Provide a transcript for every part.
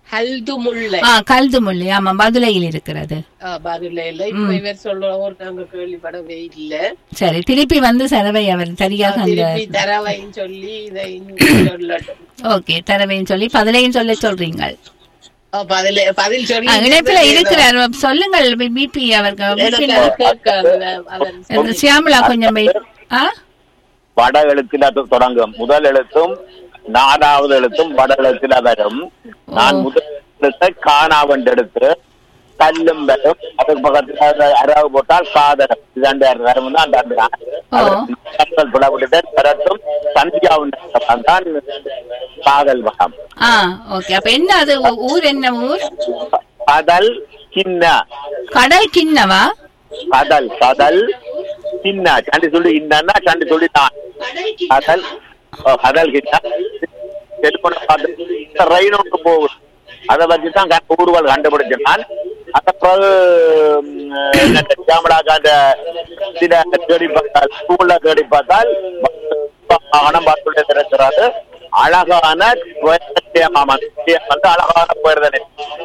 கல்து முல்லை ஆ கல்து முல்லை ஆமா மதுரையில் இருக்கிறது பதில இல்ல இப்ப இவர் சொல்ற ஒரு நாங்க கேள்விப்படவே இல்ல சரி திருப்பி வந்து சரவை அவர் சரியாக அந்த திருப்பி தரவைன்னு சொல்லி இதை இங்க சொல்லட்டும் ஓகே தரவையும் சொல்லி பதிலையும் சொல்ல சொல்றீங்க ஆ, பதில பதில் சொல்லி ஆ, இணைப்புல இருக்கிறார் சொல்லுங்கள் பிபி அவருக்கு எனக்கு அது கேட்காது அவர் இந்த சியாமலா கொஞ்சம் வெயிட் ஆ வட எழுத்துல அது தொடங்கும் முதல் எழுத்தும் நாலாவது எழுத்தும் வட எழுத்துல வரும் நான் முதல் எழுத்தை காணாவண்டு எடுத்து கல்லும் வரும் அதுக்கு பக்கத்துல அர- அரவு போட்டால் காதரம் இது ரெண்டு வரும் தான் அந்த ஓ. கப்பல் புலவிட்டு கரத்தும் சந்தியாவும் தான் காதல் வகம் ஆ ஓகே அப்ப என்ன அது ஊ- ஊர் என்ன ஊர் கடல் கிண்ண கடல் கிண்ணவா கடல் கடல் கிண்ண சண்டி சொல்லி இன்னா சண்டி சொல்லி தான் கடல் ஓ, கடல் கிண்ண டெலிபோனை பார்த்து ரயிலுக்கு போகுது அதை வச்சு தான் க- ஊர்வல் கண்டுபிடிச்சேன் நான் அதை பிறகு கேமராக்காண்ட சில தேடி பார்த்தால் ஸ்கூல்ல தேடி பார்த்தால் பணம் பார்த்துட்டே இருக்கிறாரு அழகான மாமன் வந்து அழகான போயிருந்தேன்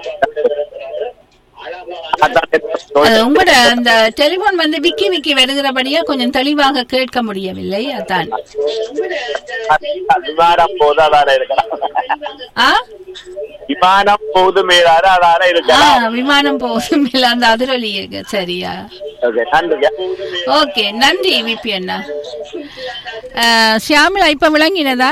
அது உங்களோட அந்த டெலிபோன் வந்து விக்கி விக்கி வருகிறபடியா கொஞ்சம் தெளிவாக கேட்க முடியவில்லை அதான் விமானம் போது அதான இருக்கலாம் ஆ விமானம் போது மேலார அதான ஆ இருக்கலாம் விமானம் போகும் இல்ல அந்த அதிரொலி இருக்கு சரியா ஓகே நன்றிங்க ஓகே நன்றி விபி அண்ணா ஆ, சியாமலா இப்ப விளங்கினதா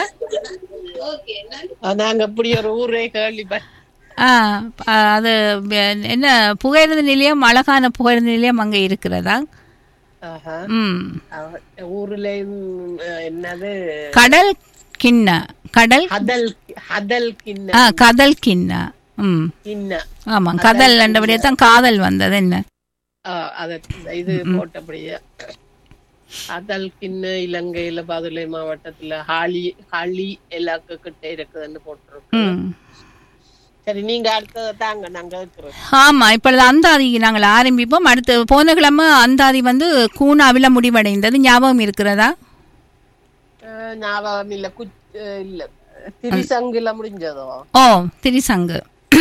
ஆ, நாங்க இப்படி ஒரு ஊரே கேள்விப்பட்ட ஆ ஆ, அது வெ- என்ன புகையிரத நிலையம் அழகான புகையிரத நிலையம் அங்க இருக்கிறதா ஆஹா. ம் அவ- ஊர்லயும் அஹ், என்னது கடல் கிண்ண கடல் ஹதல் ஹதல் கிண்ண ஆ கதல் கிண்ண ம் கிண்ண ஆமா கதல் என்றபடியே தான் காதல் வந்தது என்ன ஆ, அத இது போட்டபடியே அதல் கிண்ண இலங்கையில பதுளை மாவட்டத்துல ஹாலி ஹாலி எல்லாக்கு கிட்ட இருக்குதுன்னு போட்டிருக்கு ம் சரி நீங்க அடுத்தது தாங்க நாங்க இருக்கிறோம் ஆமா இப்பொழுது அந்தாதி நாங்கள் ஆரம்பிப்போம் அடுத்து போன கிழமை அந்தாதி வந்து கூனாவில முடிவடைந்தது ஞாபகம் இருக்கிறதா அஹ், ஞாபகம் இல்ல குச் அஹ், இல்ல திரிசங்குல முடிஞ்சதோ ஓ திரிசங்கு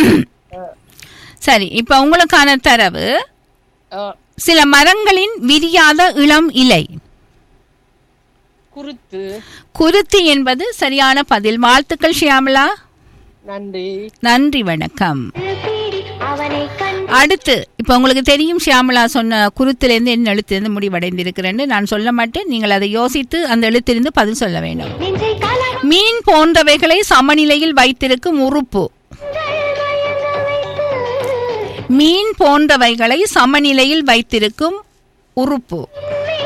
சரி இப்ப உங்களுக்கான தரவு அஹ், சில மரங்களின் விரியாத இளம் இலை குருத்து குருத்தி என்பது சரியான பதில் வாழ்த்துக்கள் ஷியாமலா நன்றி நன்றி வணக்கம் அடுத்து இப்ப உங்களுக்கு தெரியும் ஷியாமலா சொன்ன குருத்திலிருந்து என்ன எழுத்திலிருந்து முடிவடைந்திருக்கிறேன்னு நான் சொல்ல மாட்டேன் நீங்கள் அதை யோசித்து அந்த எழுத்திலிருந்து பதில் சொல்ல வேண்டும் மீன் போன்றவைகளை சமநிலையில் வைத்திருக்கும் உறுப்பு மீன் போன்றவைகளை சமநிலையில் வைத்திருக்கும் உறுப்பு